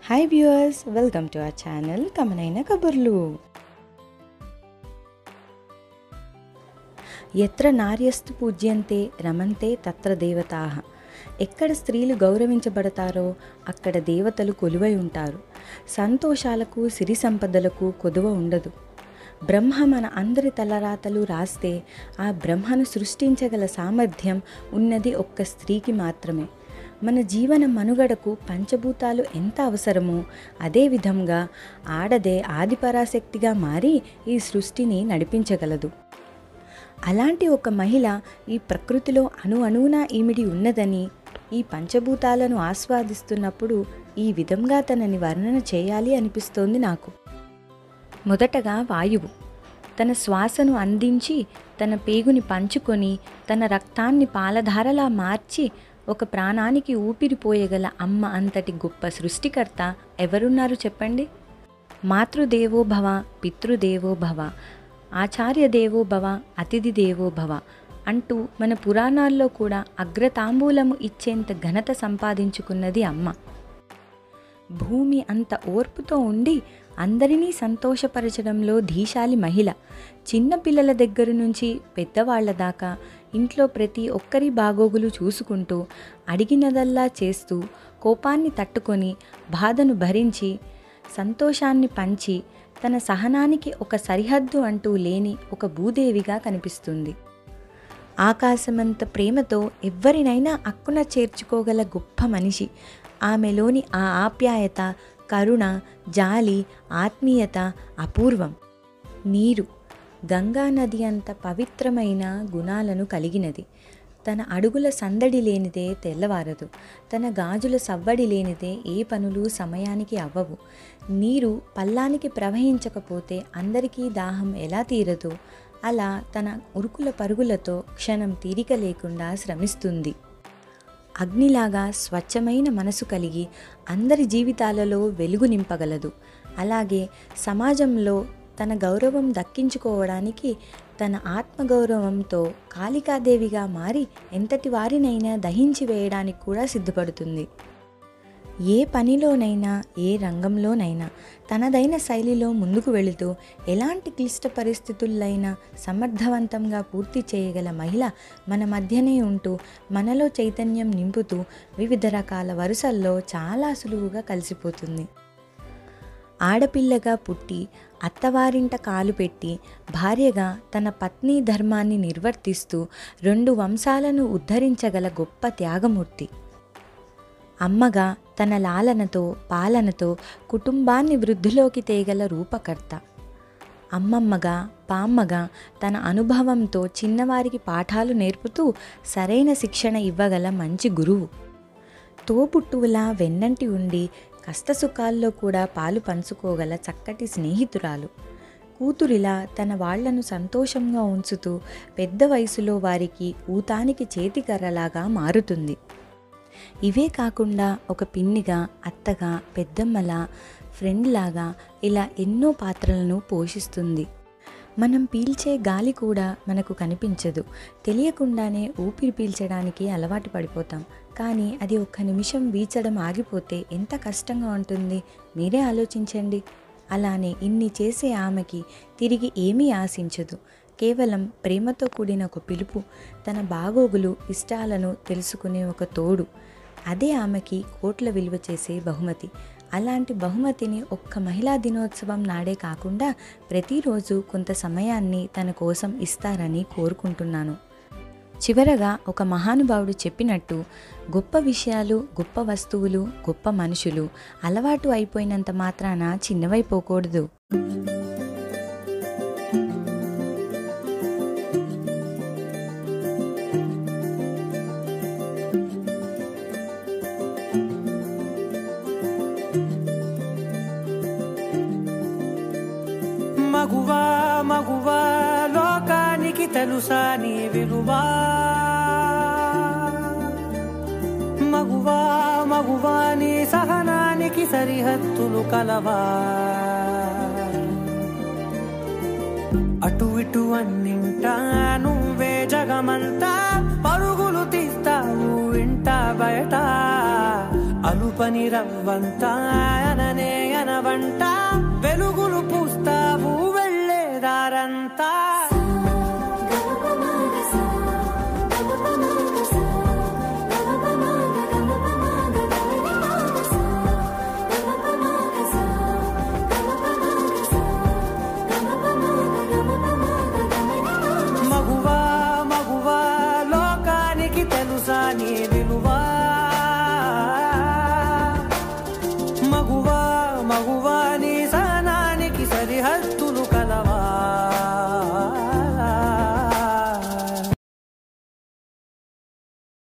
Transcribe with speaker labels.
Speaker 1: hi viewers welcome to our channel కమనైన కబుర్లు ఎత్ర నార్యస్తు పూజ్యంతే రమంతే తత్ర దేవతా ఎక్కడ స్త్రీలు గౌరవించబడతారో అక్కడ దేవతలు కొలువై ఉంటారు సంతోషాలకు సిరి సంపదలకు కొదువ ఉండదు బ్రహ్మ మన అందరి తలరాతలు రాస్తే ఆ బ్రహ్మను సృష్టించగల సామర్థ్యం ఉన్నది ఒక్క స్త్రీకి మాత్రమే మన జీవన మనుగడకు పంచభూతాలు ఎంత అవసరమో అదేవిధంగా ఆడదే ఆదిపరాశక్తిగా మారి ఈ సృష్టిని నడిపించగలదు అలాంటి ఒక మహిళ ఈ ప్రకృతిలో అణు అణువున ఈమిడి ఉన్నదని ఈ పంచభూతాలను ఆస్వాదిస్తున్నప్పుడు ఈ విధంగా తనని వర్ణన చేయాలి అనిపిస్తోంది నాకు మొదటగా వాయువు తన శ్వాసను అందించి తన పేగుని పంచుకొని తన రక్తాన్ని పాలధారలా మార్చి ఒక ప్రాణానికి ఊపిరిపోయగల అమ్మ అంతటి గొప్ప సృష్టికర్త ఎవరున్నారు చెప్పండి మాతృదేవో భవ పితృదేవో భవ ఆచార్య దేవో భవ అతిథి దేవో భవ అంటూ మన పురాణాల్లో కూడా అగ్రతాంబూలము ఇచ్చేంత ఘనత సంపాదించుకున్నది అమ్మ భూమి అంత ఓర్పుతో ఉండి అందరినీ సంతోషపరచడంలో ధీశాలి మహిళ చిన్న పిల్లల దగ్గర నుంచి పెద్దవాళ్ల దాకా ఇంట్లో ప్రతి ఒక్కరి బాగోగులు చూసుకుంటూ అడిగినదల్లా చేస్తూ కోపాన్ని తట్టుకొని బాధను భరించి సంతోషాన్ని పంచి తన సహనానికి ఒక సరిహద్దు అంటూ లేని ఒక భూదేవిగా కనిపిస్తుంది ఆకాశమంత ప్రేమతో ఎవ్వరినైనా అక్కున చేర్చుకోగల గొప్ప మనిషి ఆమెలోని ఆ ఆప్యాయత కరుణ జాలి ఆత్మీయత అపూర్వం నీరు గంగా నది అంత పవిత్రమైన గుణాలను కలిగినది తన అడుగుల సందడి లేనిదే తెల్లవారదు తన గాజుల సవ్వడి లేనిదే ఏ పనులు సమయానికి అవ్వవు నీరు పల్లానికి ప్రవహించకపోతే అందరికీ దాహం ఎలా తీరదో అలా తన ఉరుకుల పరుగులతో క్షణం తీరిక లేకుండా శ్రమిస్తుంది అగ్నిలాగా స్వచ్ఛమైన మనసు కలిగి అందరి జీవితాలలో వెలుగు నింపగలదు అలాగే సమాజంలో తన గౌరవం దక్కించుకోవడానికి తన ఆత్మగౌరవంతో కాళికాదేవిగా మారి ఎంతటి వారినైనా దహించి వేయడానికి కూడా సిద్ధపడుతుంది ఏ పనిలోనైనా ఏ రంగంలోనైనా తనదైన శైలిలో ముందుకు వెళుతూ ఎలాంటి క్లిష్ట పరిస్థితులైనా సమర్థవంతంగా పూర్తి చేయగల మహిళ మన మధ్యనే ఉంటూ మనలో చైతన్యం నింపుతూ వివిధ రకాల వరుసల్లో చాలా సులువుగా కలిసిపోతుంది ఆడపిల్లగా పుట్టి అత్తవారింట కాలు పెట్టి భార్యగా తన పత్ని ధర్మాన్ని నిర్వర్తిస్తూ రెండు వంశాలను ఉద్ధరించగల గొప్ప త్యాగమూర్తి అమ్మగా తన లాలనతో పాలనతో కుటుంబాన్ని వృద్ధిలోకి తేగల రూపకర్త అమ్మమ్మగా పామ్మగా తన అనుభవంతో చిన్నవారికి పాఠాలు నేర్పుతూ సరైన శిక్షణ ఇవ్వగల మంచి గురువు తోబుట్టువులా వెన్నంటి ఉండి కష్టసుఖాల్లో కూడా పాలు పంచుకోగల చక్కటి స్నేహితురాలు కూతురిలా తన వాళ్లను సంతోషంగా ఉంచుతూ పెద్ద వయసులో వారికి ఊతానికి చేతికర్రలాగా మారుతుంది ఇవే కాకుండా ఒక పిన్నిగా అత్తగా పెద్దమ్మలా ఫ్రెండ్ లాగా ఇలా ఎన్నో పాత్రలను పోషిస్తుంది మనం పీల్చే గాలి కూడా మనకు కనిపించదు తెలియకుండానే ఊపిరి పీల్చడానికి అలవాటు పడిపోతాం కానీ అది ఒక్క నిమిషం వీచడం ఆగిపోతే ఎంత కష్టంగా ఉంటుంది మీరే ఆలోచించండి అలానే ఇన్ని చేసే ఆమెకి తిరిగి ఏమీ ఆశించదు కేవలం ప్రేమతో కూడిన ఒక పిలుపు తన బాగోగులు ఇష్టాలను తెలుసుకునే ఒక తోడు అదే ఆమెకి కోట్ల విలువ చేసే బహుమతి అలాంటి బహుమతిని ఒక్క మహిళా దినోత్సవం నాడే కాకుండా ప్రతిరోజు కొంత సమయాన్ని తన కోసం ఇస్తారని కోరుకుంటున్నాను చివరగా ఒక మహానుభావుడు చెప్పినట్టు గొప్ప విషయాలు గొప్ప వస్తువులు గొప్ప మనుషులు అలవాటు అయిపోయినంత మాత్రాన చిన్నవైపోకూడదు
Speaker 2: మగువా మగువా లోకానికి తెలుసా నీ విలువా మగువా మగువా నీ సహనానికి సరిహద్దులు కలవా అటు ఇటు అన్నింటా నువ్వే జగమంతా పరుగులు తీస్తావు ఇంట బయట అలుపే చూపని రవ్వంత అననే అనవంట వెలుగులు పూస్తావు వెళ్ళేదారంతా మగువా మగువా లోకానికి తెలుసా నీ విలువా మగువా మగువా